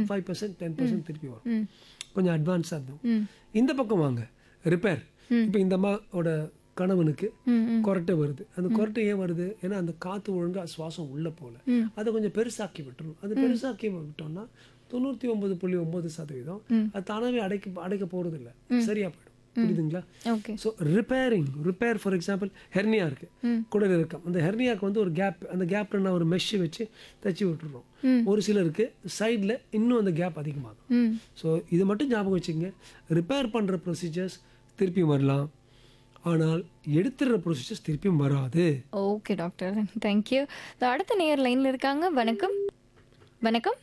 Five percent ten percent திருப்பி வரும் ம் கொஞ்சம் அட்வான்ஸாக இருந்தோம் ம் இந்த பக்கம் வாங்க ரிப்பேர் இப்போ இந்த அம்மாவோட கணவனுக்கு ம் ம் கொரட்டை வருது அந்த கொரட்டை ஏன் வருது ஏன்னா அந்த காற்று ஒழுங்கா சுவாசம் உள்ள போல ம். அதை கொஞ்சம் பெருசாக்கி விட்டுரும் அது பெருசாக்கி விட்டோம்னா தொண்ணூற்றி ஒன்பது புள்ளி ஒன்பது சதவீதம் அது தானாகவே அடைக்க அடைக்க போகிறது இல்லை சரியா போயிடும் புரியுதுங்களா okay so repairing repair for example hernia இருக்கு குடல் இருக்கும் அந்த ஹெர்னியாக்கு வந்து ஒரு கேப் அந்த கேப்பில் நான் ஒரு மெஷ் வச்சு தச்சு விட்டுறோம் ஒரு சிலருக்கு சைடில் இன்னும் அந்த கேப் அதிகமாகும் ம் ஸோ இது மட்டும் ஞாபகம் வச்சுங்க ரிப்பேர் பண்ணுற ப்ரொசீஜர்ஸ் திருப்பியும் வரலாம் ஆனால் எடுத்துடுற ப்ரொசீஜர்ஸ் திருப்பியும் வராது ஓகே டாக்டர் தேங்க்யூ அடுத்த நேயர் லைன்ல இருக்காங்க வணக்கம் வணக்கம்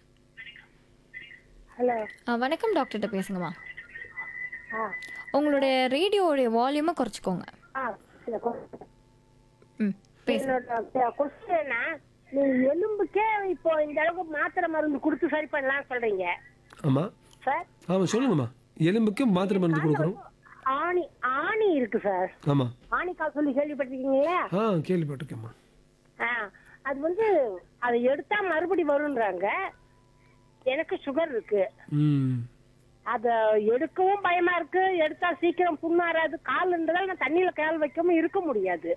ஹலோ ஆ, வணக்கம் டாக்டர்கிட்ட பேசுங்கம்மா ஆ உங்களுடைய ரேடியோடைய வால்யூமை குறைச்சிக்கோங்க ஆ இல்ல, கொ- ம் பேசு என்னோட கொஸ்டின்னா நீ எலும்புக்கே இப்போ இந்த அளவுக்கு மாத்திரை மருந்து கொடுத்து சரி பண்ணலாம் சொல்றீங்க ஆமாம் சார் ஆமாம் சொல்லுங்கம்மா எலும்புக்கு மாத்திரை மருந்து கொடுக்குறோம் ஆணி ஆணி இருக்கு சார் ஆமாம் ஆணிக்கால் சொல்லி கேள்விப்பட்டிருக்கீங்களா ஆ கேள்விப்பட்டிருக்கேம்மா ஆ அது வந்து அதை எடுத்தா மறுபடி வரும்ன்றாங்க எனக்கு சுகர் இருக்கு ம் அத எடுக்கவும் பயமா இருக்கு எடுத்தா சீக்கிரம் புண்ணாராது கால்ன்றதால நான் தண்ணியில கால் வைக்காம இருக்க முடியாது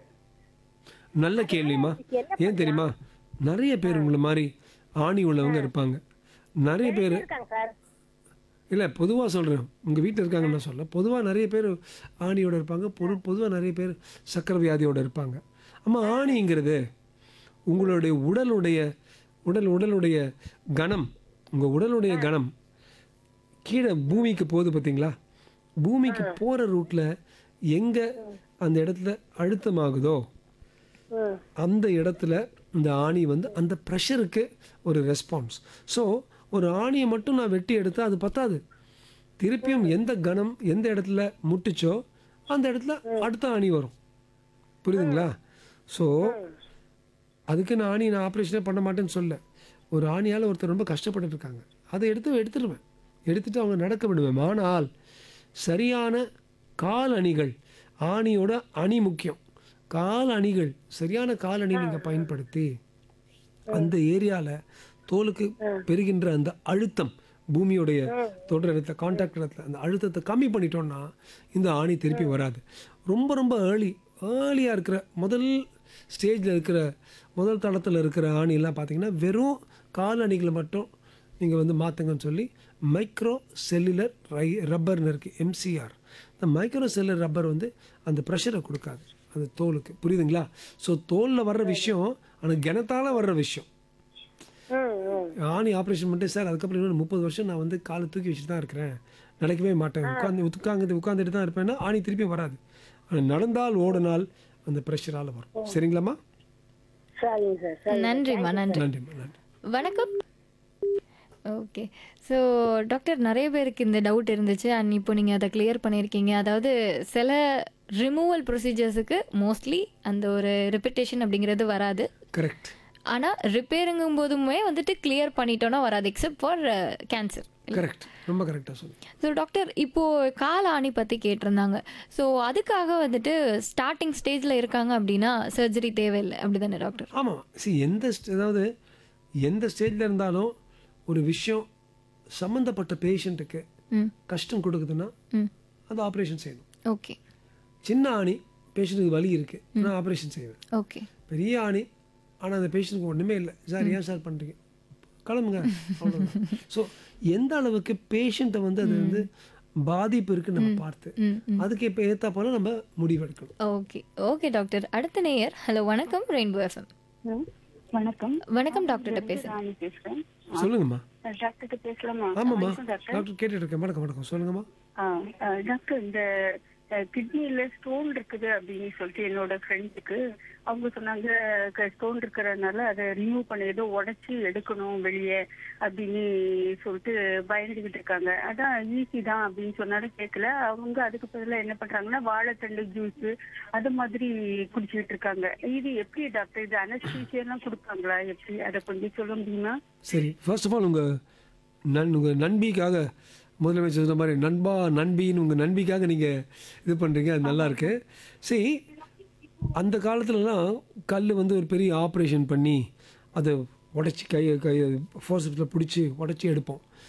நல்ல கேள்விம்மா ஏன் தெரியுமா நிறைய பேர் உங்களை மாதிரி ஆணி உள்ளவங்க இருப்பாங்க நிறைய பேர் இருக்காங்க சார் இல்லை பொதுவாக சொல்கிறேன் உங்கள் வீட்டில் இருக்காங்கன்னு நான் சொல்ல பொதுவாக நிறைய பேர் ஆணியோட இருப்பாங்க பொது பொதுவாக நிறைய பேர் சக்கரை வியாதியோட இருப்பாங்க அம்மா ஆணிங்கிறது உங்களுடைய உடலுடைய உடல் உடலுடைய கணம் உங்கள் உடலுடைய கணம் கீழே பூமிக்கு போகுது பார்த்தீங்களா பூமிக்கு போகிற ரூட்டில் எங்கே அந்த இடத்துல அழுத்தமாகுதோ ம் அந்த இடத்துல இந்த ஆணி வந்து அந்த ப்ரெஷருக்கு ஒரு ரெஸ்பான்ஸ் ஸோ ஒரு ஆணியை மட்டும் நான் வெட்டி எடுத்தால் அது பத்தாது திருப்பியும் எந்த கணம் எந்த இடத்துல முட்டுச்சோ அந்த இடத்துல அடுத்த ஆணி வரும் புரியுதுங்களா ஸோ அதுக்கு நான் ஆணி நான் ஆப்ரேஷனே பண்ண மாட்டேன்னு சொல்ல ஒரு ஆணியால் ஒருத்தர் ரொம்ப கஷ்டப்பட்டுட்டு இருக்காங்க அதை எடுத்து எடுத்துருவேன் எடுத்துட்டு அவங்க நடக்க விடுவேன் ஆனால் சரியான கால் அணிகள் ஆணியோட அணி முக்கியம் கால் அணிகள் சரியான கால் அணி நீங்கள் பயன்படுத்தி அந்த ஏரியாவில் தோலுக்கு பெறுகின்ற அந்த அழுத்தம் பூமியுடைய தொடர் இடத்துல கான்டாக்ட் இடத்துல அந்த அழுத்தத்தை கம்மி பண்ணிட்டோம்னா இந்த ஆணி திருப்பி வராது ரொம்ப ரொம்ப ஏர்லி ஏர்லியாக இருக்கிற முதல் ஸ்டேஜில் இருக்கிற முதல் தளத்தில் இருக்கிற ஆணிலாம் பார்த்தீங்கன்னா வெறும் கால் அணிகளை மட்டும் நீங்கள் வந்து மாற்றுங்கன்னு சொல்லி மைக்ரோ செல்லுலர் ரை ரப்பர்னு இருக்குது எம்சிஆர் இந்த மைக்ரோ செல்லுலர் ரப்பர் வந்து அந்த ப்ரெஷரை கொடுக்காது அந்த தோலுக்கு புரியுதுங்களா ஸோ தோலில் வர்ற விஷயம் ஆனால் கிணத்தால் வர்ற விஷயம் ம் ம் ஆணி ஆப்ரேஷன் பண்ணிட்டு சார் அதுக்கப்புறம் இன்னொரு முப்பது வருஷம் நான் வந்து காலை தூக்கி வச்சுட்டு தான் இருக்கிறேன் நடக்கவே மாட்டேன் உட்காந்து உட்காந்து உட்காந்துட்டு தான் இருப்பேன்னா ஆணி திருப்பியும் வராது ஆனால் நடந்தால் ஓடினால் அந்த ப்ரெஷரால் வரும் சரிங்களாம்மா சரிங்க சார் சரி நன்றிம்மா நன்றி நன்றிம்மா நன்றி வணக்கம் ஓகே ஸோ டாக்டர் நிறைய பேருக்கு இந்த டவுட் இருந்துச்சு அண்ட் இப்போ நீங்கள் அதை கிளியர் பண்ணியிருக்கீங்க அதாவது சில ரிமூவல் ப்ரொசீஜர்ஸுக்கு மோஸ்ட்லி அந்த ஒரு ரிப்பிட்டேஷன் அப்படிங்கிறது வராது கரெக்ட் ஆனால் ரிப்பேருங்கும் போதுமே வந்துட்டு கிளியர் பண்ணிட்டோன்னா வராது எக்ஸப்ட் ஃபார் கேன்சர் கரெக்ட் ரொம்ப கரெக்டாக சொல்லுங்க ஸோ டாக்டர் இப்போ கால ஆணி பற்றி கேட்டிருந்தாங்க ஸோ அதுக்காக வந்துட்டு ஸ்டார்டிங் ஸ்டேஜில் இருக்காங்க அப்படின்னா சர்ஜரி தேவையில்லை அப்படி தானே டாக்டர் ஆமாம் சி எந்த st- அதாவது எந்த ஸ்டேஜில் இருந்தாலும் ஒரு விஷயம் சம்மந்தப்பட்ட பேஷண்ட்டுக்கு ம் கஷ்டம் கொடுக்குதுன்னா ம் அது ஆப்ரேஷன் செய்யணும் ஓகே சின்ன ஆணி பேஷண்ட்டுக்கு வலி இருக்குது நான் ஆப்ரேஷன் செய்வேன் ஓகே பெரிய ஆணி ஆனால் அந்த பேஷண்ட்டுக்கு ஒன்றுமே இல்லை சார் ஏன் சார் பண்ணுறீங்க கிளம்புங்க அவ்வளோதான் ஸோ எந்த அளவுக்கு பேஷண்ட்டை வந்து அது வந்து பாதிப்பு இருக்குன்னு நம்ம பார்த்து ம் அதுக்கு இப்போ ஏற்றா போல நம்ம முடிவெடுக்கணும் ஓகே ஓகே டாக்டர் அடுத்த நேயர் ஹலோ வணக்கம் ரெயின்போ எஃப்எம் ஹலோ வணக்கம் வணக்கம் டாக்டர்கிட்ட பேசுறேன் ராணி பேசுறேன் சொல்லுங்கம்மா டாக்டர்கிட்ட பேசலாமா ஆமாம்மா வணக்கம் டாக்டர் டாக்டர் கேட்டுட்டு இருக்கேன் வணக்கம் வணக்கம் சொல்லுங்கம்மா ஆ, ஆ, டாக்டர் இந்த கிட்னில ஸ்டோன் இருக்குது அப்படின்னு சொல்லிட்டு என்னோட ஃப்ரெண்டுக்கு அவங்க சொன்னாங்க ஸ்டோன் இருக்கிறதுனால அதை ரிமூவ் பண்ண ஏதோ உடைச்சு எடுக்கணும் வெளியே அப்படின்னு சொல்லிட்டு பயந்துகிட்டு இருக்காங்க அதான் ஈஸி தான் அப்படின்னு சொன்னாலும் கேட்கல அவங்க அதுக்கு பதிலாக என்ன பண்றாங்கன்னா வாழைத்தண்டு ஜூஸ் அது மாதிரி குடிச்சிட்டு இருக்காங்க இது எப்படி டாக்டர் இது அனஸ்தீசியா எல்லாம் கொடுப்பாங்களா எப்படி அதை கொஞ்சம் சொல்ல முடியுமா சரி ஃபர்ஸ்ட் ஆஃப் ஆல் உங்கள் நன் உங்கள் நண்பிக்காக முதலமைச்சர் சொன்ன மாதிரி நண்பா நண்பின்னு உங்கள் நண்பிக்காக நீங்கள் இது பண்ணுறீங்க அது நல்லா இருக்கு சரி அந்த காலத்துலலாம் கல் வந்து ஒரு பெரிய ஆப்ரேஷன் பண்ணி அதை உடச்சி கை கை ஃபோர்ஸில் பிடிச்சி உடச்சி எடுப்போம்